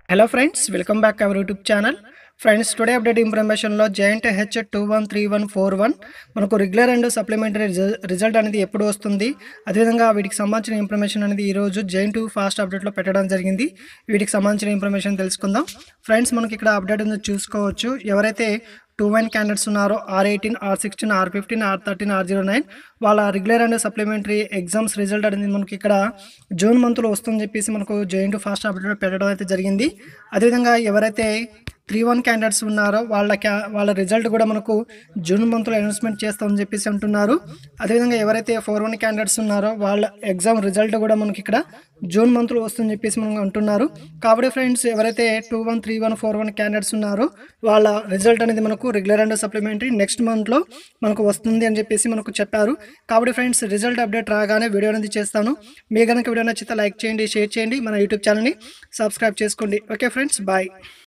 hello friends welcome back our YouTube channel friends today update ఇన్ఫర్మేషన్లో giant H two one three one four one మనకు regular and supplementary result అనేది ఎప్పుడు వస్తుంది అదేవిధంగా వీటికి సంబంధించిన ఇన్ఫర్మేషన్ అనేది ఈరోజు జెయింట్ ఫాస్ట్ అప్డేట్లో పెట్టడం జరిగింది వీటికి సంబంధించిన ఇన్ఫర్మేషన్ తెలుసుకుందాం ఫ్రెండ్స్ మనకి ఇక్కడ అప్డేట్ ఉంది చూసుకోవచ్చు ఎవరైతే టూ వన్ క్యాండిడేట్స్ ఉన్నారో R eighteen R sixteen R fifteen R thirteen R zero nine వాళ్ళ regular and supplementary exams result అనేది మనకి ఇక్కడ జూన్ మంత్లో వస్తుందని చెప్పేసి మనకు జెయింట్ ఫాస్ట్ అప్డేట్ పెట్టడం అయితే జరిగింది అదేవిధంగా ఎవరైతే త్రీ వన్ క్యాండిడేట్స్ ఉన్నారో వాళ్ళ క్యా వాళ్ళ రిజల్ట్ కూడా మనకు జూన్ మంత్లో అనౌన్స్మెంట్ చేస్తామని చెప్పేసి అంటున్నారు అదేవిధంగా ఎవరైతే ఫోర్ వన్ క్యాండిడేట్స్ ఉన్నారో వాళ్ళ ఎగ్జామ్ రిజల్ట్ కూడా మనకి ఇక్కడ జూన్ మంత్లో వస్తుందని చెప్పేసి మనం అంటున్నారు కాబట్టి ఫ్రెండ్స్ ఎవరైతే two one three one four one candidates ఉన్నారో వాళ్ళ రిజల్ట్ అనేది మనకు రెగ్యులర్ అండ్ సప్లిమెంటరీ నెక్స్ట్ మంత్లో మనకు వస్తుంది అని చెప్పేసి మనకు చెప్పారు కాబట్టి ఫ్రెండ్స్ రిజల్ట్ అప్డేట్ రాగానే వీడియో అనేది చేస్తాను మీ కనుక వీడియో నచ్చితే లైక్ చేయండి షేర్ చేయండి మన యూట్యూబ్ ఛానల్ని సబ్స్క్రైబ్ చేసుకోండి ఓకే ఫ్రెండ్స్ బాయ్